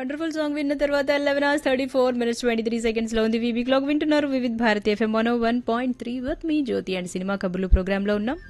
wonderful song విన్న తర్వాత eleven hours thirty four minutes twenty three seconds లో ఉంది వీవీ క్లాక్ వింటున్నారు Vividh Bharati FM one one point three with మీ జ్యోతి అండ్ సినిమా కబుర్లు ప్రోగ్రామ్ లో ఉన్నాం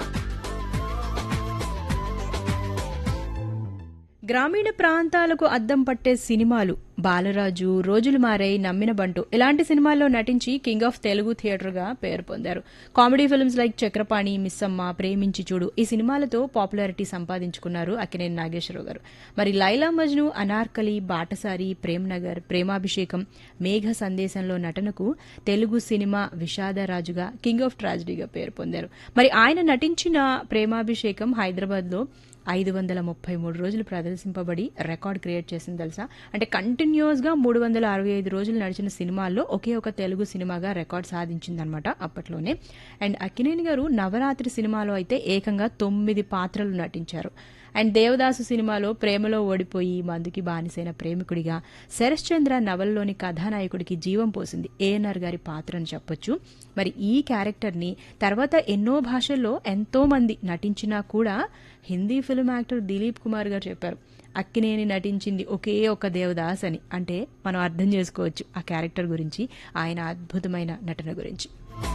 గ్రామీణ ప్రాంతాలకు అద్దం పట్టే సినిమాలు బాలరాజు రోజులు మారై నమ్మిన బంటు ఇలాంటి సినిమాల్లో నటించి కింగ్ ఆఫ్ తెలుగు థియేటర్గా పేరు పొందారు comedy films like Chakrapani Missamma Preminchi Choodu ఈ సినిమాలతో పాపులారిటీ సంపాదించుకున్నారు అక్కినేని నాగేశ్వరరావు గారు మరి లైలా మజ్ను అనార్కలి బాటసారి ప్రేమ్ నగర్ ప్రేమాభిషేకం మేఘ సందేశంలో నటనకు తెలుగు సినిమా విషాదరాజుగా కింగ్ ఆఫ్ ట్రాజడీగా పేరు పొందారు మరి ఆయన నటించిన ప్రేమాభిషేకం హైదరాబాద్లో ఐదు వందల ముప్పై మూడు రోజులు ప్రదర్శింపబడి రికార్డ్ క్రియేట్ చేసింది తెలుసా అంటే కంటిన్యూస్ గా మూడు వందల అరవై ఐదు రోజులు నడిచిన సినిమాల్లో ఒకే ఒక తెలుగు సినిమాగా రికార్డ్ సాధించిందనమాట అప్పట్లోనే అండ్ అక్కినేని గారు నవరాత్రి సినిమాలో అయితే ఏకంగా తొమ్మిది పాత్రలు నటించారు అండ్ దేవదాసు సినిమాలో ప్రేమలో ఓడిపోయి మందుకి బానిసైన ప్రేమికుడిగా శరశ్చంద్ర నవల్లోని కథానాయకుడికి జీవం పోసింది ఏఎన్ఆర్ గారి పాత్ర అని చెప్పొచ్చు మరి ఈ క్యారెక్టర్ని తర్వాత ఎన్నో భాషల్లో ఎంతో మంది నటించినా కూడా హిందీ ఫిల్మ్ యాక్టర్ దిలీప్ కుమార్ గారు చెప్పారు అక్కినేని నటించింది ఒకే ఒక దేవదాస్ అని అంటే మనం అర్థం చేసుకోవచ్చు ఆ క్యారెక్టర్ గురించి ఆయన అద్భుతమైన నటన గురించి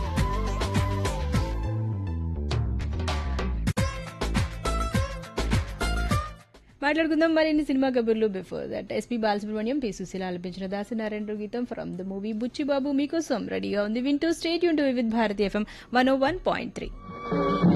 మాట్లాడుకుందాం మరిన్ని సినిమా కబుర్లు before that S P Balasubrahmanyam P Susheela ఆలపించిన దాసనారాయణ గీతం ఫ్రమ్ ద మూవీ బుచ్చిబాబు మీకోసం రెడీగా ఉంది వింటూ స్టేట్ యూన్ to with Bharati FM one O one point three